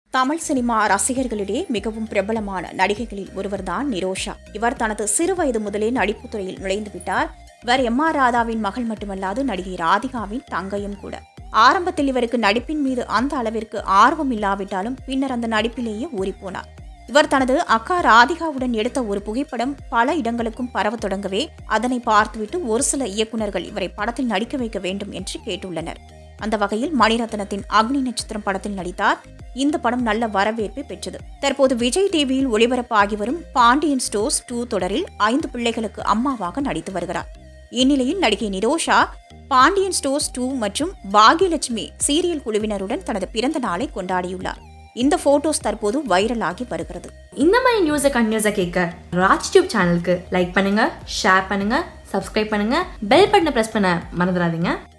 Tamil cinema ரசிகர்களிடையே மிகவும் பிரபலமான நடிகைகளில் ஒருவர்தான் நிரோஷா இவர் தனது சிறு வயது முதலே நடிப்புத் துறையில் நுழைந்து விட்டார் இவர் எம் ஆர் ராதாவின் மகள் மட்டுமல்லாது நடிகை ராதிகாவின் தங்கையும் கூட ஆரம்பத்தில் இவருக்கு நடிப்பின் மீது அந்த அளவிற்கு ஆர்வம் இல்லாவிட்டாலும் பின்னர் அந்த நடிப்பிலேயே ஊறிப்போனார் இவர் தனது அக்கா ராதிகாவுடன் எடுத்த ஒரு புகைப்படம் பல இடங்களுக்கும் பரவத் தொடங்கவே அதனை பார்த்துவிட்டு ஒரு சில இயக்குநர்கள் இவரை படத்தில் நடிக்க வைக்க வேண்டும் என்று கேட்டுள்ளனர் அந்த வகையில் மணிரத்னத்தின் அக்னி நட்சத்திரம் படத்தில் நடித்தார் இந்த படம் நல்ல வரவேற்பை பெற்றது தற்போது விஜய் டிவியில் ஒளிபரப்பாகி வரும் பாண்டியன் ஸ்டோர்ஸ் டூ தொடரில் ஐந்து பிள்ளைகளுக்கு அம்மாவாக நடித்து வருகிறார் இந்நிலையில் நடிகை நிரோஷா பாண்டியன் ஸ்டோர்ஸ் டூ மற்றும் பாக்யலட்சுமி சீரியல் குழுவினருடன் தனது பிறந்த நாளை கொண்டாடியுள்ளார் இந்த போட்டோஸ் தற்போது வைரலாகி வருகிறது இந்த மாதிரி நியூஸை கண்டினியூஸாக கேட்க ராஜ் டியூப் சேனலுக்கு லைக் பண்ணுங்க ஷேர் பண்ணுங்க சப்ஸ்கிரைப் பண்ணுங்க பெல் பட்டனை ப்ரெஸ் பண்ண மறந்துடாதீங்க